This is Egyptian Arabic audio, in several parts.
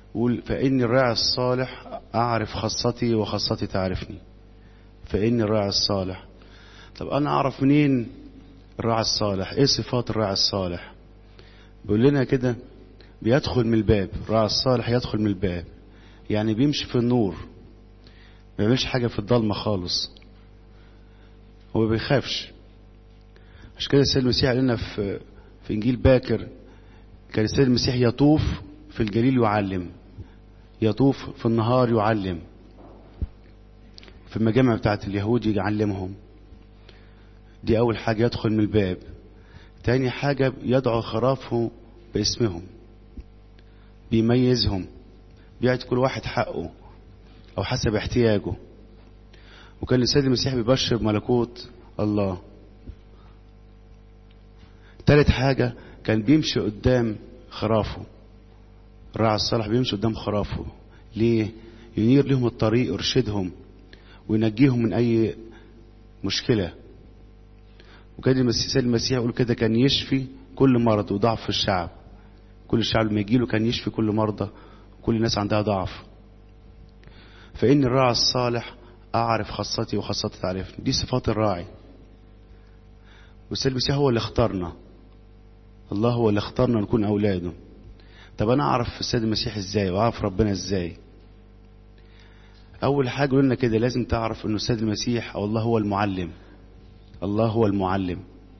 قول فإني الراعي الصالح أعرف خاصتي وخاصتي تعرفني فإني الراعي الصالح طب أنا أعرف منين الراعي الصالح إيه صفات الراعي الصالح بيقول لنا كده بيدخل من الباب الراعي الصالح يدخل من الباب يعني بيمشي في النور ما بيعملش حاجة في الضلمة خالص هو ما بيخافش عشان كده السيد المسيح قال لنا في في انجيل باكر كان السيد المسيح يطوف في الجليل يعلم يطوف في النهار يعلم في المجامع بتاعت اليهود يعلمهم دي أول حاجة يدخل من الباب تاني حاجة يدعو خرافه باسمهم بيميزهم بيعطي كل واحد حقه أو حسب احتياجه وكان السيد المسيح بيبشر بملكوت الله تالت حاجة كان بيمشي قدام خرافه الراعي الصالح بيمشي قدام خرافه ليه ينير لهم الطريق يرشدهم وينجيهم من أي مشكلة وكان السيد المسيح يقول كده كان يشفي كل مرض وضعف في الشعب كل الشعب لما يجيله كان يشفي كل مرضى كل الناس عندها ضعف فإن الراعي الصالح أعرف خاصتي وخاصتي تعرفني دي صفات الراعي والسيد المسيح هو اللي اختارنا الله هو اللي اختارنا نكون أولاده طب أنا أعرف السيد المسيح إزاي وأعرف ربنا إزاي أول حاجة قلنا كده لازم تعرف أنه السيد المسيح أو الله هو المعلم الله هو المعلم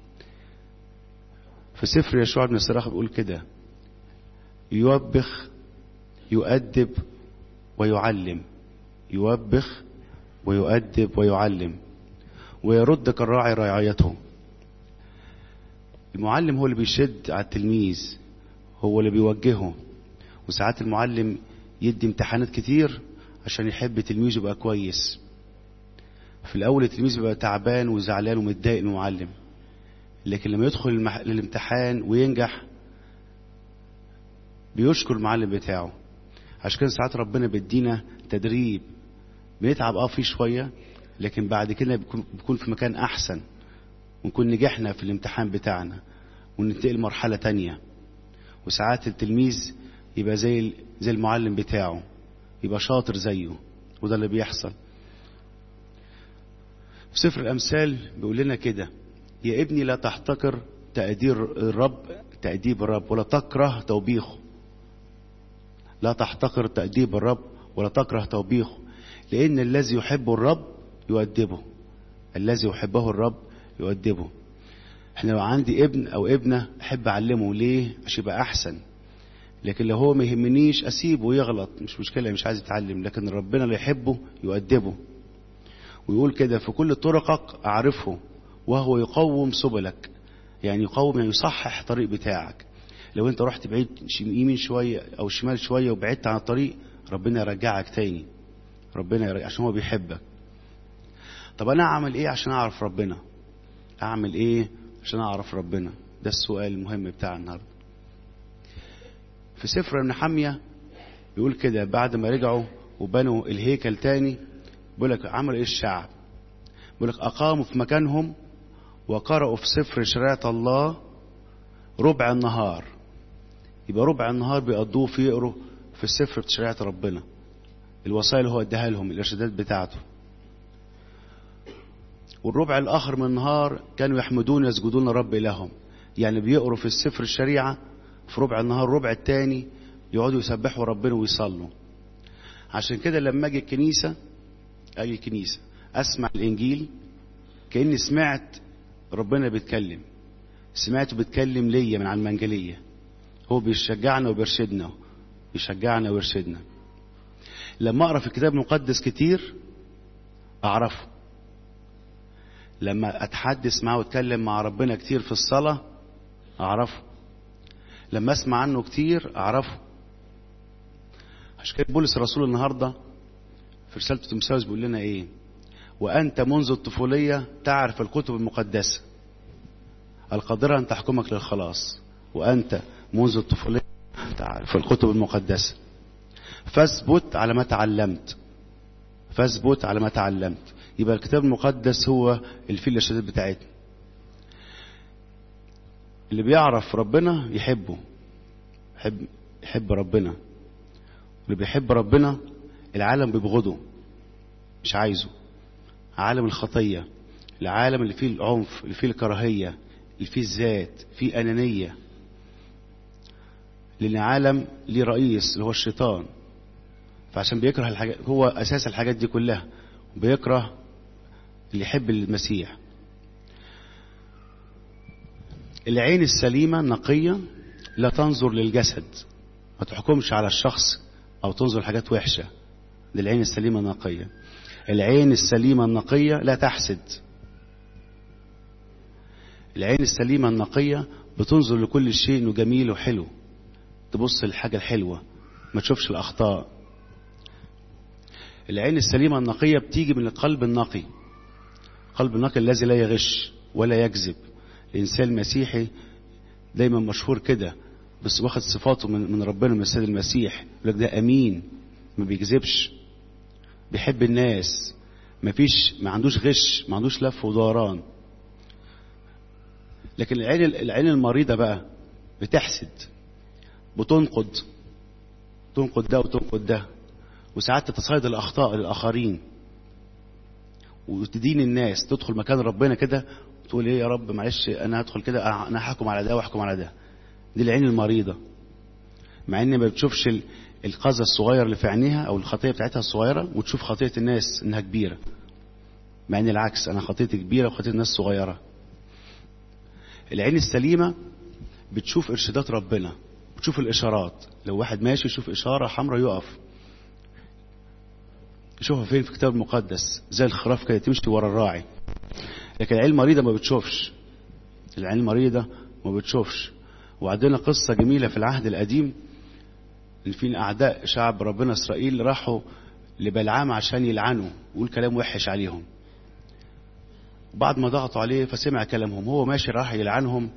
في سفر يشوع بن الصراخ بيقول كده يوبخ يؤدب ويعلم يوبخ ويؤدب ويعلم ويرد كالراعي رعايته المعلم هو اللي بيشد على التلميذ هو اللي بيوجهه وساعات المعلم يدي امتحانات كتير عشان يحب تلميذه يبقى كويس في الاول التلميذ بيبقى تعبان وزعلان ومتضايق من المعلم لكن لما يدخل المح... الامتحان وينجح بيشكر المعلم بتاعه عشان كده ساعات ربنا بيدينا تدريب بنتعب اه فيه شويه لكن بعد كده بيكون, بيكون في مكان احسن ونكون نجحنا في الامتحان بتاعنا وننتقل مرحله تانية وساعات التلميذ يبقى زي زي المعلم بتاعه يبقى شاطر زيه وده اللي بيحصل في سفر الأمثال بيقول لنا كده يا ابني لا تحتقر تأدير الرب تأديب الرب ولا تكره توبيخه لا تحتقر تأديب الرب ولا تكره توبيخه لأن الذي يحب الرب يؤدبه الذي يحبه الرب يؤدبه احنا لو عندي ابن او ابنة احب اعلمه ليه عشان يبقى احسن لكن لو هو ما يهمنيش اسيبه يغلط مش مشكلة مش عايز يتعلم لكن ربنا اللي يحبه يؤدبه ويقول كده في كل طرقك اعرفه وهو يقوم سبلك يعني يقوم يعني يصحح الطريق بتاعك لو انت رحت بعيد يمين شوية او شمال شوية وبعدت عن الطريق ربنا يرجعك تاني ربنا يرجع عشان هو بيحبك طب انا اعمل ايه عشان اعرف ربنا اعمل ايه عشان اعرف ربنا ده السؤال المهم بتاع النهارده في سفر ابن حمية بيقول كده بعد ما رجعوا وبنوا الهيكل تاني بيقول لك عمل ايه الشعب بيقول لك اقاموا في مكانهم وقرأوا في سفر شريعة الله ربع النهار يبقى ربع النهار بيقضوه في يقروا في السفر شريعة ربنا الوصايا اللي هو اداها لهم الارشادات بتاعته والربع الاخر من النهار كانوا يحمدون يسجدون رب الههم يعني بيقروا في السفر الشريعة في ربع النهار الربع الثاني يقعدوا يسبحوا ربنا ويصلوا عشان كده لما اجي الكنيسة اجي الكنيسة اسمع الانجيل كاني سمعت ربنا بيتكلم سمعته بيتكلم ليا من على المنجلية هو بيشجعنا وبيرشدنا بيشجعنا ويرشدنا لما اقرا في الكتاب المقدس كتير اعرفه لما اتحدث معاه واتكلم مع ربنا كتير في الصلاة اعرفه لما اسمع عنه كتير اعرفه عشان كده بولس الرسول النهارده في رسالة تيموثاوس بيقول لنا ايه وانت منذ الطفولية تعرف الكتب المقدسة القادرة ان تحكمك للخلاص وانت منذ الطفولية تعرف الكتب المقدسة فاثبت على ما تعلمت فاثبت على ما تعلمت يبقى الكتاب المقدس هو اللي فيه الارشادات بتاعتنا اللي بيعرف ربنا يحبه يحب يحب ربنا اللي بيحب ربنا العالم بيبغضه مش عايزه عالم الخطية العالم اللي فيه العنف اللي فيه الكراهية اللي فيه الذات فيه أنانية لأن عالم ليه رئيس اللي هو الشيطان فعشان بيكره الحاجات هو أساس الحاجات دي كلها بيكره اللي يحب المسيح العين السليمة النقية لا تنظر للجسد ما تحكمش على الشخص أو تنظر حاجات وحشة دي العين السليمة النقية العين السليمة النقية لا تحسد العين السليمة النقية بتنظر لكل شيء انه جميل وحلو تبص للحاجة الحلوة ما تشوفش الأخطاء العين السليمة النقية بتيجي من القلب النقي القلب النقي الذي لا يغش ولا يكذب الإنسان المسيحي دايما مشهور كده بس واخد صفاته من, من ربنا من السيد المسيح يقول لك ده أمين ما بيكذبش بيحب الناس ما فيش ما عندوش غش ما عندوش لف ودوران لكن العين العين المريضة بقى بتحسد بتنقد تنقد ده وتنقد ده وساعات تتصيد الأخطاء للآخرين وتدين الناس تدخل مكان ربنا كده تقول ايه يا رب معلش انا هدخل كده انا هحكم على ده واحكم على ده دي العين المريضة مع ان ما بتشوفش القذى الصغير اللي في عينيها او الخطية بتاعتها الصغيرة وتشوف خطية الناس انها كبيرة مع ان العكس انا خطيتي كبيرة وخطية الناس صغيرة العين السليمة بتشوف ارشادات ربنا بتشوف الاشارات لو واحد ماشي يشوف اشارة حمراء يقف يشوفها فين في الكتاب المقدس زي الخراف كده تمشي ورا الراعي لكن العين المريضة ما بتشوفش العين المريضة ما بتشوفش وعندنا قصة جميلة في العهد القديم ان في اعداء شعب ربنا اسرائيل راحوا لبلعام عشان يلعنوا ويقول كلام وحش عليهم بعد ما ضغطوا عليه فسمع كلامهم هو ماشي راح يلعنهم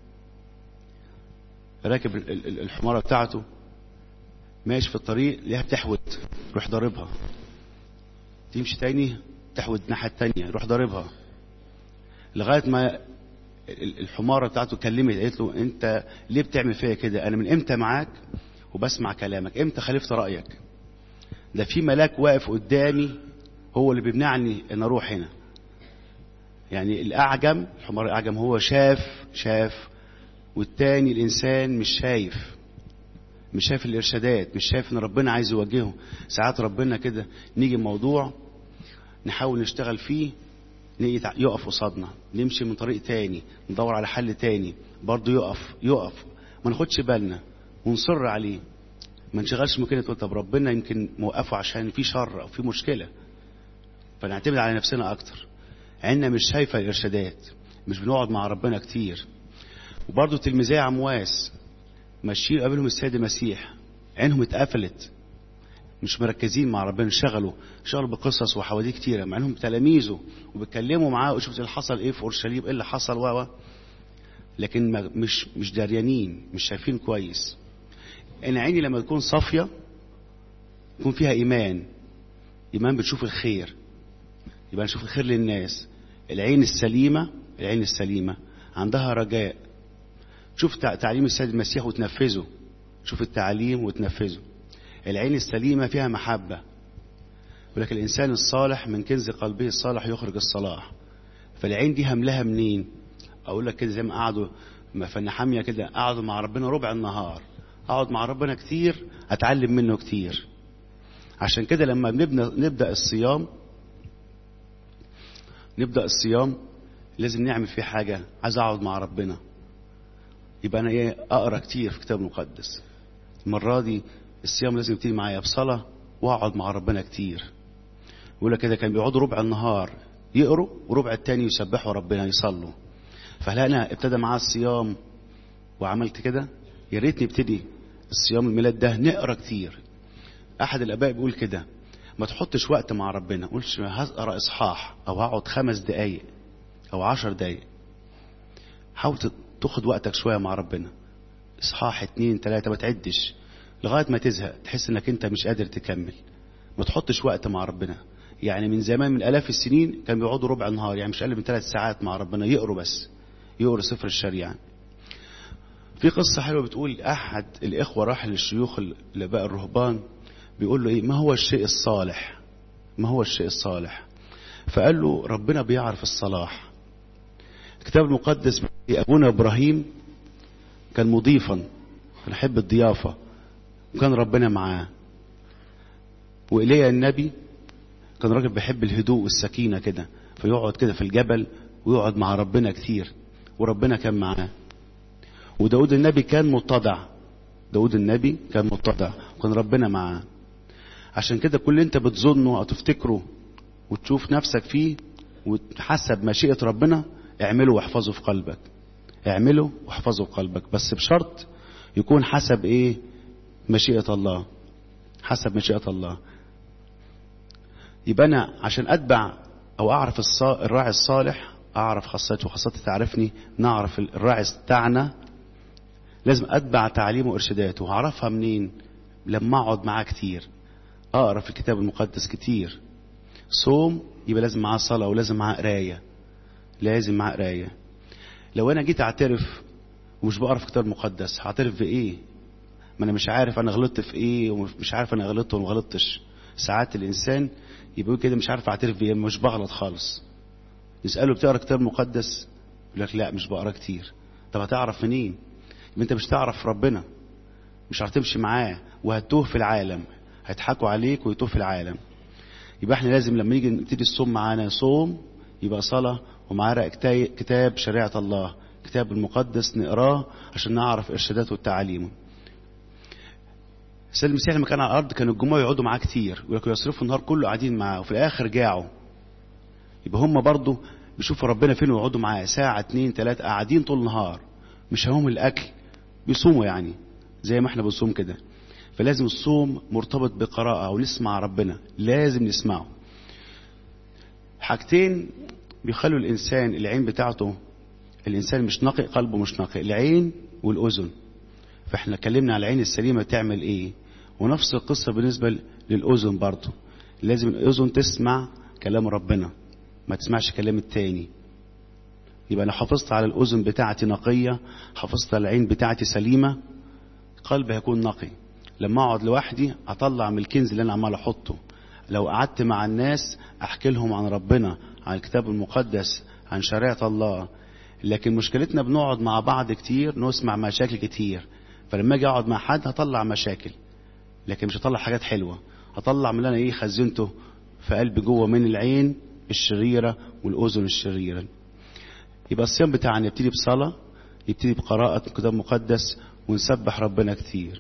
راكب الحمارة بتاعته ماشي في الطريق ليها بتحود يروح ضاربها تمشي تاني تحود الناحية التانية يروح ضاربها لغاية ما الحمارة بتاعته كلمت قالت له انت ليه بتعمل فيا كده انا من امتى معاك وبسمع كلامك امتى خالفت رأيك ده في ملاك واقف قدامي هو اللي بيمنعني ان اروح هنا يعني الاعجم الحمار الاعجم هو شاف شاف والتاني الانسان مش شايف مش شايف الارشادات مش شايف ان ربنا عايز يوجهه ساعات ربنا كده نيجي موضوع نحاول نشتغل فيه يقف قصادنا نمشي من طريق تاني ندور على حل تاني برضه يقف يقف ما ناخدش بالنا ونصر عليه ما نشغلش ممكن تقول طب ربنا يمكن موقفه عشان في شر او في مشكله فنعتمد على نفسنا اكتر عيننا مش شايفه الارشادات مش بنقعد مع ربنا كتير وبرضه تلميذي عمواس ماشيين قابلهم السيد المسيح عينهم اتقفلت مش مركزين مع ربنا شغلوا شغلوا بقصص وحواديت كتيرة مع انهم تلاميذه وبيتكلموا معاه وشفت اللي حصل ايه في اورشليم ايه اللي حصل و لكن مش مش داريانين مش شايفين كويس انا عيني لما تكون صافيه يكون فيها ايمان ايمان بتشوف الخير يبقى نشوف الخير للناس العين السليمه العين السليمه عندها رجاء شوف تعليم السيد المسيح وتنفذه شوف التعليم وتنفذه العين السليمة فيها محبة ولكن الإنسان الصالح من كنز قلبه الصالح يخرج الصلاح فالعين دي هملها منين أقول لك كده زي ما قعدوا ما فن حامية كده قعدوا مع ربنا ربع النهار أقعد مع ربنا كتير أتعلم منه كتير عشان كده لما بنبدأ نبدأ الصيام نبدأ الصيام لازم نعمل فيه حاجة عايز أقعد مع ربنا يبقى أنا إيه أقرأ كتير في الكتاب المقدس المرة دي الصيام لازم يبتدي معايا بصلاة واقعد مع ربنا كتير يقول لك كده كان بيقعدوا ربع النهار يقروا وربع التاني يسبحوا ربنا يصلوا فهل انا ابتدى معاه الصيام وعملت كده يا ريتني ابتدي الصيام الميلاد ده نقرا كتير احد الاباء بيقول كده ما تحطش وقت مع ربنا قولش هقرا اصحاح او هقعد خمس دقايق او عشر دقايق حاول تاخد وقتك شويه مع ربنا اصحاح اتنين تلاته ما تعدش لغايه ما تزهق تحس انك انت مش قادر تكمل ما تحطش وقت مع ربنا يعني من زمان من الاف السنين كان بيقعدوا ربع النهار يعني مش اقل من ثلاث ساعات مع ربنا يقروا بس يقروا سفر الشريعه في قصه حلوه بتقول احد الاخوه راح للشيوخ اللي بقى الرهبان بيقول له ايه ما هو الشيء الصالح ما هو الشيء الصالح فقال له ربنا بيعرف الصلاح الكتاب المقدس ابونا ابراهيم كان مضيفا كان يحب الضيافه وكان ربنا معاه وإيليا النبي كان راجل بيحب الهدوء والسكينة كده فيقعد كده في الجبل ويقعد مع ربنا كتير وربنا كان معاه وداود النبي كان متضع داود النبي كان متضع وكان ربنا معاه عشان كده كل اللي انت بتظنه او تفتكره وتشوف نفسك فيه وحسب مشيئة ربنا اعمله واحفظه في قلبك اعمله واحفظه في قلبك بس بشرط يكون حسب ايه مشيئة الله حسب مشيئة الله يبقى أنا عشان أتبع أو أعرف الراعي الصالح أعرف خاصته وخاصته تعرفني نعرف الراعي بتاعنا لازم أتبع تعليمه وإرشاداته هعرفها منين لما أقعد معاه كتير أقرأ في الكتاب المقدس كتير صوم يبقى لازم معاه صلاة ولازم معاه قراية لازم معاه قراية لو أنا جيت أعترف ومش بقرا في الكتاب المقدس هعترف بإيه ما انا مش عارف انا غلطت في ايه ومش عارف انا غلطت ولا ما غلطتش ساعات الانسان يبقى كده مش عارف اعترف بايه مش بغلط خالص يساله بتقرا كتاب مقدس يقول لك لا مش بقرا كتير طب هتعرف منين يبقى انت مش تعرف ربنا مش هتمشي معاه وهتوه في العالم هيضحكوا عليك ويتوه في العالم يبقى احنا لازم لما نيجي نبتدي الصوم معانا صوم يبقى صلاه ومعانا كتاب شريعه الله كتاب المقدس نقراه عشان نعرف ارشاداته وتعاليمه السيد المسيح لما كان على الارض كانوا الجموع يقعدوا معاه كتير ويقولوا يصرفوا النهار كله قاعدين معاه وفي الاخر جاعوا يبقى هم برضه بيشوفوا ربنا فين ويقعدوا معاه ساعه اتنين تلاته قاعدين طول النهار مش همهم الاكل بيصوموا يعني زي ما احنا بنصوم كده فلازم الصوم مرتبط بقراءه ونسمع ربنا لازم نسمعه حاجتين بيخلوا الانسان العين بتاعته الانسان مش نقي قلبه مش نقي العين والاذن فاحنا اتكلمنا على العين السليمه تعمل ايه ونفس القصة بالنسبة للأذن برضه لازم الأذن تسمع كلام ربنا ما تسمعش كلام التاني يبقى أنا حافظت على الأذن بتاعتي نقية حافظت على العين بتاعتي سليمة قلبي هيكون نقي لما أقعد لوحدي أطلع من الكنز اللي أنا عمال أحطه لو قعدت مع الناس أحكي لهم عن ربنا عن الكتاب المقدس عن شريعة الله لكن مشكلتنا بنقعد مع بعض كتير نسمع مشاكل كتير فلما اجي اقعد مع حد هطلع مشاكل لكن مش هطلع حاجات حلوة هطلع من اللي انا ايه خزنته في قلبي جوه من العين الشريرة والاذن الشريرة يبقى الصيام بتاعنا يبتدي بصلاة يبتدي بقراءة كتاب مقدس ونسبح ربنا كتير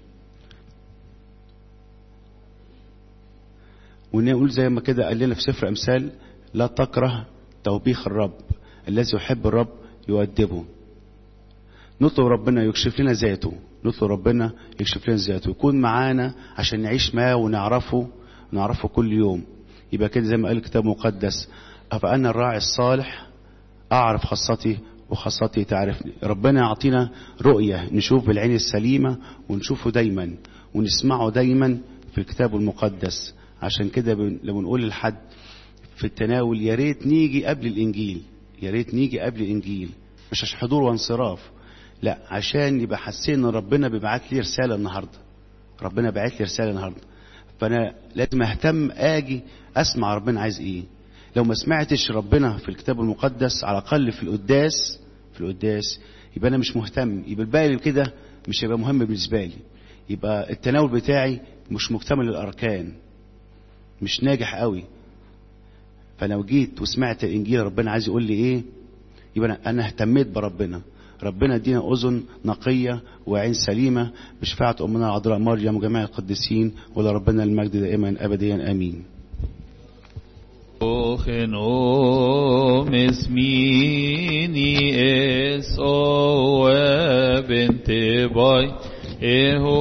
ونقول زي ما كده قال لنا في سفر امثال لا تكره توبيخ الرب الذي يحب الرب يؤدبه نطلب ربنا يكشف لنا ذاته نطلب ربنا يكشف لنا ذاته يكون معانا عشان نعيش معاه ونعرفه نعرفه كل يوم يبقى كده زي ما قال الكتاب المقدس أفأنا الراعي الصالح أعرف خاصتي وخاصتي تعرفني ربنا يعطينا رؤية نشوف بالعين السليمة ونشوفه دايما ونسمعه دايما في الكتاب المقدس عشان كده لما نقول لحد في التناول يا ريت نيجي قبل الإنجيل يا ريت نيجي قبل الإنجيل مش عشان حضور وانصراف لا عشان يبقى حاسين ان ربنا بيبعت لي رساله النهارده ربنا بعت لي رساله النهارده فانا لازم اهتم اجي اسمع ربنا عايز ايه لو ما سمعتش ربنا في الكتاب المقدس على الاقل في القداس في القداس يبقى انا مش مهتم يبقى الباقي كده مش هيبقى مهم بالنسبه لي يبقى التناول بتاعي مش مكتمل الاركان مش ناجح قوي فلو جيت وسمعت الانجيل ربنا عايز يقول لي ايه يبقى انا اهتميت بربنا ربنا ادينا اذن نقيه وعين سليمه بشفاعه امنا العذراء مريم وجميع القديسين ولربنا المجد دائما ابديا امين Ochen o mesmini es o bente boy eho